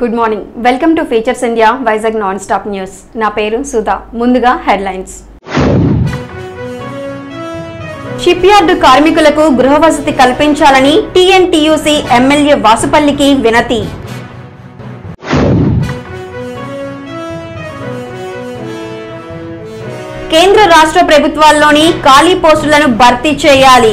good morning welcome to features India Vizag non stop news నా పేరు సుధా ముందుగా హెడ్లైన్స్ షిప్ యార్డు కార్మికులకు గృహవసతి కల్పించాలని టీఎన్టీయూసీ ఎమ్మెల్యే వాసుపల్లికి వినతి కేంద్ర రాష్ట్ర ప్రభుత్వాల్లోని ఖాళీ పోస్టులను భర్తీ చేయాలి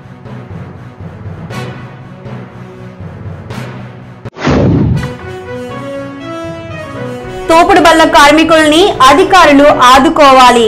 తోపుడు బల్ల కార్మికుల్ని అధికారులు ఆదుకోవాలి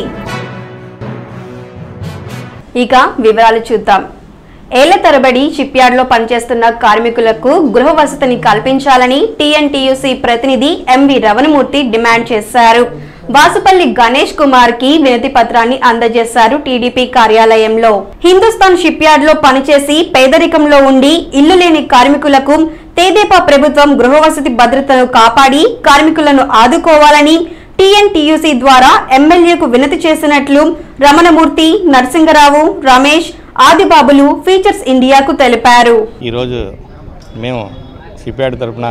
ఇక వివరాలు చూద్దాం ఏళ్ల తరబడి షిప్యార్డ్లో పనిచేస్తున్న కార్మికులకు గృహ వసతిని కల్పించాలని టీఎన్టీయూసీ ప్రతినిధి ఎంవి రవణమూర్తి డిమాండ్ చేశారు వాసుపల్లి గణేష్ కుమార్ కి వినతి పత్రాన్ని అందజేశారు టీడీపీ కార్యాలయంలో హిందుస్థాన్ షిప్యార్డ్ లో పనిచేసి పేదరికంలో ఉండి ఇల్లు లేని కార్మికులకు తేదేపా ప్రభుత్వం గృహవసతి భద్రతను కాపాడి కార్మికులను ఆదుకోవాలని టీఎన్టీయూసీ ద్వారా ఎమ్మెల్యేకు వినతి చేసినట్లు రమణమూర్తి నరసింగరావు రమేష్ ఆదిబాబులు ఫీచర్స్ ఇండియాకు తెలిపారు ఈరోజు మేము సిపిఆడ్ తరపున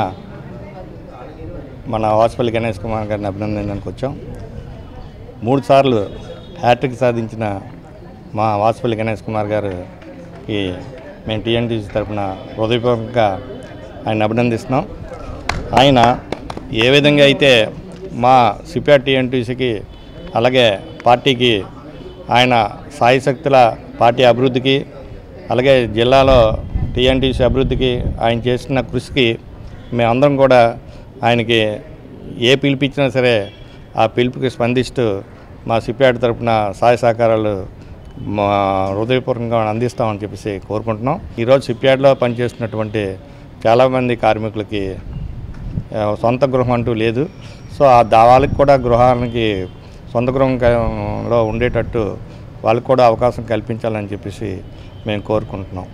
మన వాసుపల్లి గణేష్ కుమార్ గారిని అభినందించడానికి వచ్చాం మూడు సార్లు హ్యాట్రిక్ సాధించిన మా వాసుపల్లి గణేష్ కుమార్ గారికి మేము టీఎన్టీసీ తరపున హృదయపూర్వకంగా ఆయన అభినందిస్తున్నాం ఆయన ఏ విధంగా అయితే మా సిపిఆర్ టీఎన్టీసీకి అలాగే పార్టీకి ఆయన సాయశక్తుల పార్టీ అభివృద్ధికి అలాగే జిల్లాలో టీఎన్టీసీ అభివృద్ధికి ఆయన చేసిన కృషికి మేమందరం కూడా ఆయనకి ఏ పిలిపించినా సరే ఆ పిలుపుకి స్పందిస్తూ మా సిపిఆర్ తరపున సహాయ సహకారాలు మా హృదయపూర్వకంగా అందిస్తామని చెప్పేసి కోరుకుంటున్నాం ఈరోజు సిపిఆర్లో పనిచేస్తున్నటువంటి చాలామంది కార్మికులకి ఆ, సొంత గృహం అంటూ లేదు సో ఆ దా- వాళ్ళకి కూడా గృహానికి సొంత గృహంలో ఉండేటట్టు వాళ్ళకి కూడా అవకాశం కల్పించాలని చెప్పేసి మేము కోరుకుంటున్నాం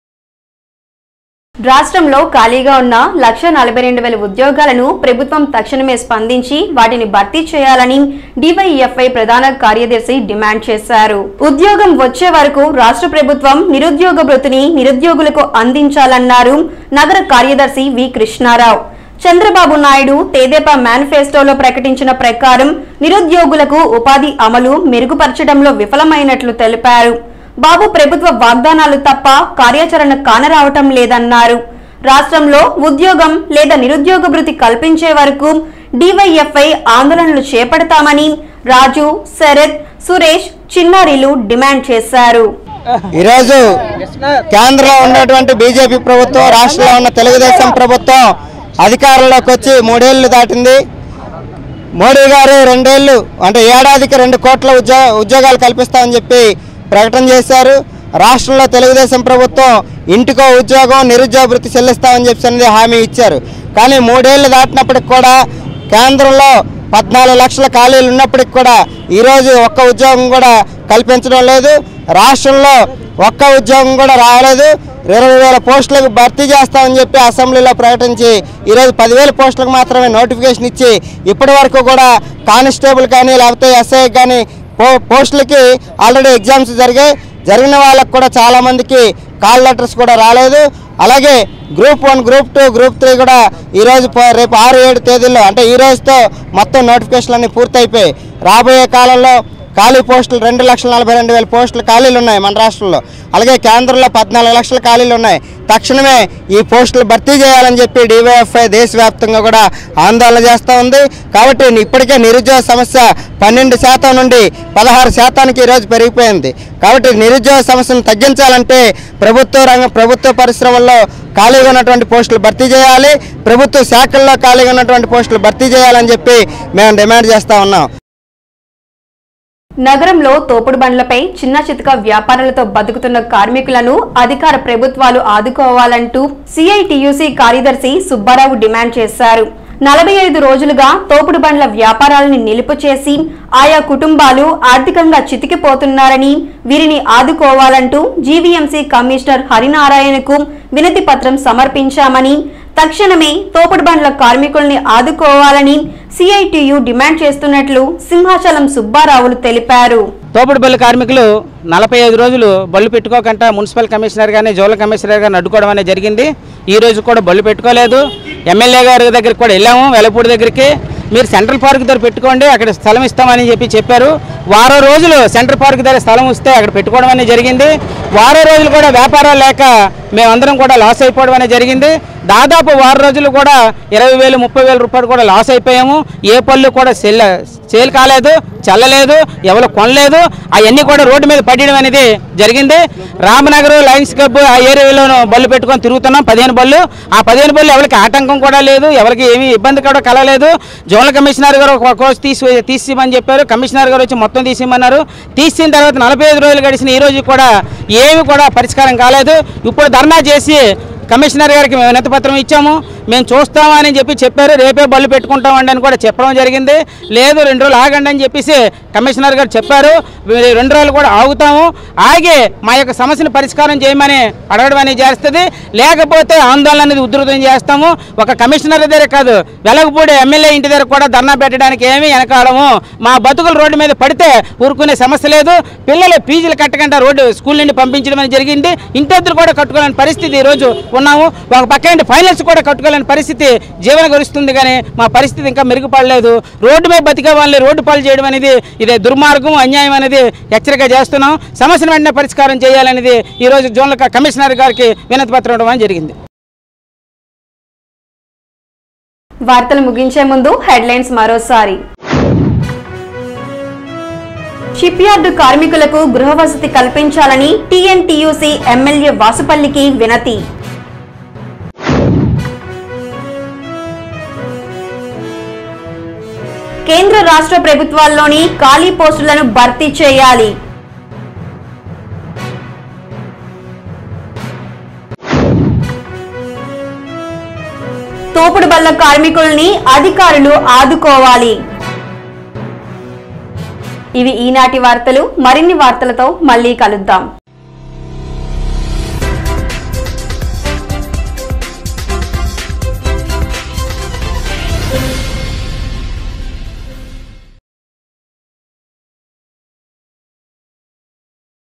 రాష్ట్రంలో ఖాళీగా ఉన్న లక్ష నలభై రెండు వేల ఉద్యోగాలను ప్రభుత్వం తక్షణమే స్పందించి వాటిని భర్తీ చేయాలని డివైఎఫ్ఐ ప్రధాన కార్యదర్శి డిమాండ్ చేశారు ఉద్యోగం వచ్చే వరకు రాష్ట్ర ప్రభుత్వం నిరుద్యోగ భృతిని నిరుద్యోగులకు అందించాలన్నారు నగర కార్యదర్శి వి కృష్ణారావు చంద్రబాబు నాయుడు తేదేపా మేనిఫెస్టోలో ప్రకటించిన ప్రకారం నిరుద్యోగులకు ఉపాధి అమలు మెరుగుపరచడంలో విఫలమైనట్లు తెలిపారు బాబు ప్రభుత్వ వాగ్దానాలు తప్ప కార్యాచరణ కానరావటం లేదన్నారు రాష్ట్రంలో ఉద్యోగం లేదా నిరుద్యోగ భృతి కల్పించే వరకు డివైఎఫ్ఐ ఆందోళనలు చేపడతామని రాజు శరత్ సురేష్ చిన్నారిలు డిమాండ్ చేశారు ఈరోజు కేంద్రంలో ఉన్నటువంటి బీజేపీ ప్రభుత్వం రాష్ట్రంలో ఉన్న తెలుగుదేశం ప్రభుత్వం అధికారంలోకి వచ్చి మూడేళ్లు దాటింది మోడీ గారు రెండేళ్లు అంటే ఏడాదికి రెండు కోట్ల ఉద్యోగ ఉద్యోగాలు కల్పిస్తామని చెప్పి ప్రకటన చేశారు రాష్ట్రంలో తెలుగుదేశం ప్రభుత్వం ఇంటికో ఉద్యోగం నిరుద్యోగ వృత్తి చెల్లిస్తామని చెప్పి అనేది హామీ ఇచ్చారు కానీ మూడేళ్లు దాటినప్పటికి కూడా కేంద్రంలో పద్నాలుగు లక్షల ఖాళీలు ఉన్నప్పటికి కూడా ఈరోజు ఒక్క ఉద్యోగం కూడా కల్పించడం లేదు రాష్ట్రంలో ఒక్క ఉద్యోగం కూడా రాలేదు ఇరవై వేల పోస్టులకు భర్తీ చేస్తామని చెప్పి అసెంబ్లీలో ప్రకటించి ఈరోజు పదివేల పోస్టులకు మాత్రమే నోటిఫికేషన్ ఇచ్చి ఇప్పటి వరకు కూడా కానిస్టేబుల్ కానీ లేకపోతే ఎస్ఐ కానీ పో పోస్టులకి ఆల్రెడీ ఎగ్జామ్స్ జరిగాయి జరిగిన వాళ్ళకు కూడా చాలామందికి కాల్ లెటర్స్ కూడా రాలేదు అలాగే group one group two group three కూడా ఈరోజు పో- రేపు ఆరు ఏడు తేదీల్లో అంటే ఈ రోజుతో మొత్తం నోటిఫికేషన్లు అన్నీ పూర్తయిపోయి రాబోయే కాలంలో ఖాళీ పోస్టులు రెండు లక్షల నలభై రెండు వేల పోస్టులు ఖాళీలు ఉన్నాయి మన రాష్ట్రంలో అలాగే కేంద్రంలో పద్నాలుగు లక్షల ఖాళీలు ఉన్నాయి తక్షణమే ఈ పోస్టులు భర్తీ చేయాలని చెప్పి డివైఎఫ్ఐ దేశవ్యాప్తంగా కూడా ఆందోళన చేస్తూ ఉంది కాబట్టి ఇప్పటికే నిరుద్యోగ సమస్య పన్నెండు శాతం నుండి పదహారు శాతానికి ఈరోజు పెరిగిపోయింది కాబట్టి నిరుద్యోగ సమస్యను తగ్గించాలంటే ప్రభుత్వ రంగ ప్రభుత్వ పరిశ్రమల్లో ఖాళీగా ఉన్నటువంటి పోస్టులు భర్తీ చేయాలి ప్రభుత్వ శాఖల్లో ఖాళీగా ఉన్నటువంటి పోస్టులు భర్తీ చేయాలని చెప్పి మేము డిమాండ్ చేస్తూ ఉన్నాం నగరంలో తోపుడు బండ్లపై చిన్న చితక వ్యాపారాలతో బతుకుతున్న కార్మికులను అధికార ప్రభుత్వాలు ఆదుకోవాలంటూ సిఐటియుసి కార్యదర్శి సుబ్బారావు డిమాండ్ చేశారు నలభై ఐదు రోజులుగా తోపుడు బండ్ల వ్యాపారాలను నిలుపు చేసి ఆయా కుటుంబాలు ఆర్థికంగా చితికిపోతున్నారని వీరిని ఆదుకోవాలంటూ జీవీఎంసీ కమిషనర్ హరినారాయణకు వినతి పత్రం సమర్పించామని తక్షణమే తోపుడు బండ్ల కార్మికుల్ని ఆదుకోవాలని సిఐటియు డిమాండ్ చేస్తున్నట్లు సింహాచలం సుబ్బారావులు తెలిపారు తోపుడు బళ్ళు కార్మికులు నలభై ఐదు రోజులు బళ్ళు పెట్టుకోకుండా మున్సిపల్ కమిషనర్ గానీ జోనల్ కమిషనర్ గారిని అడ్డుకోవడం అనేది జరిగింది ఈ రోజు కూడా బళ్ళు పెట్టుకోలేదు ఎమ్మెల్యే గారి దగ్గరికి కూడా వెళ్ళాము వెలపూడి దగ్గరికి మీరు సెంట్రల్ పార్క్ దగ్గర పెట్టుకోండి అక్కడ స్థలం ఇస్తామని చెప్పి చెప్పారు వారం రోజులు సెంట్రల్ పార్క్ దగ్గర స్థలం ఇస్తే అక్కడ పెట్టుకోవడం అనేది జరిగింది వారం రోజులు కూడా వ్యాపారాలు లేక మేమందరం కూడా లాస్ అయిపోవడం అనేది జరిగింది దాదాపు వారం రోజులు కూడా ఇరవై వేలు ముప్పై వేల రూపాయలు కూడా లాస్ అయిపోయాము ఏ పళ్ళు కూడా సెల్ సేల్ కాలేదు చల్లలేదు ఎవరు కొనలేదు అవన్నీ కూడా రోడ్డు మీద పడడం అనేది జరిగింది రామనగర్ లయన్స్ క్లబ్ ఆ ఏరియాలోనూ బళ్ళు పెట్టుకొని తిరుగుతున్నాం పదిహేను బళ్ళు ఆ పదిహేను బళ్ళు ఎవరికి ఆటంకం కూడా లేదు ఎవరికి ఏమీ ఇబ్బంది కూడా కలగలేదు జోనల్ కమిషనర్ గారు ఒక కోర్స్ తీసి తీసిమని చెప్పారు కమిషనర్ గారు వచ్చి మొత్తం తీసిమన్నారు తీసిన తర్వాత నలభై ఐదు రోజులు గడిచిన ఈ రోజు కూడా ఏమి కూడా పరిష్కారం కాలేదు ఇప్పుడు ధర్నా చేసి కమిషనర్ గారికి మేము వినతి పత్రం ఇచ్చాము మేము చూస్తామని చెప్పి చెప్పారు రేపే బళ్ళు పెట్టుకుంటామండి అని కూడా చెప్పడం జరిగింది లేదు రెండు రోజులు ఆగండి అని చెప్పేసి కమిషనర్ గారు చెప్పారు మీరు రెండు రోజులు కూడా ఆగుతాము ఆగి మా యొక్క సమస్యను పరిష్కారం చేయమని అడగడం అనేది చేస్తుంది లేకపోతే ఆందోళన అనేది ఉధృతం చేస్తాము ఒక కమిషనర్ దగ్గర కాదు వెలగపూడి ఎమ్మెల్యే ఇంటి దగ్గర కూడా ధర్నా పెట్టడానికి ఏమీ వెనకాడము మా బతుకులు రోడ్డు మీద పడితే ఊరుకునే సమస్య లేదు పిల్లలు ఫీజులు కట్టకుండా రోడ్డు స్కూల్ నుండి పంపించడం అనేది జరిగింది ఇంటెద్దులు కూడా కట్టుకోలేని పరిస్థితి ఈ రోజు ఉన్నాము ఒక పక్క నుండి ఫైనాన్స్ కూడా కట్టుకోలేని పరిస్థితి జీవన గరుస్తుంది కానీ మా పరిస్థితి ఇంకా మెరుగుపడలేదు రోడ్డు మీద బతికే వాళ్ళని రోడ్డు పాలు చేయడం అనేది ఇదే దుర్మార్గం అన్యాయం అనేది హెచ్చరిక చేస్తున్నాం సమస్యను వెంటనే పరిష్కారం చేయాలనేది ఈ రోజు జోన్ల కమిషనర్ గారికి వినతి పత్రం ఇవ్వడం అనేది జరిగింది వార్తలు ముగించే ముందు హెడ్లైన్స్ మరోసారి షిప్ యార్డు కార్మికులకు గృహవసతి కల్పించాలని టీఎన్టీయూసీ ఎమ్మెల్యే వాసుపల్లికి వినతి కేంద్ర రాష్ట్ర ప్రభుత్వాల్లోని ఖాళీ పోస్టులను భర్తీ చేయాలి తోపుడు బల్ల కార్మికుల్ని అధికారులు ఆదుకోవాలి ఇవి ఈనాటి వార్తలు మరిన్ని వార్తలతో మళ్ళీ కలుద్దాం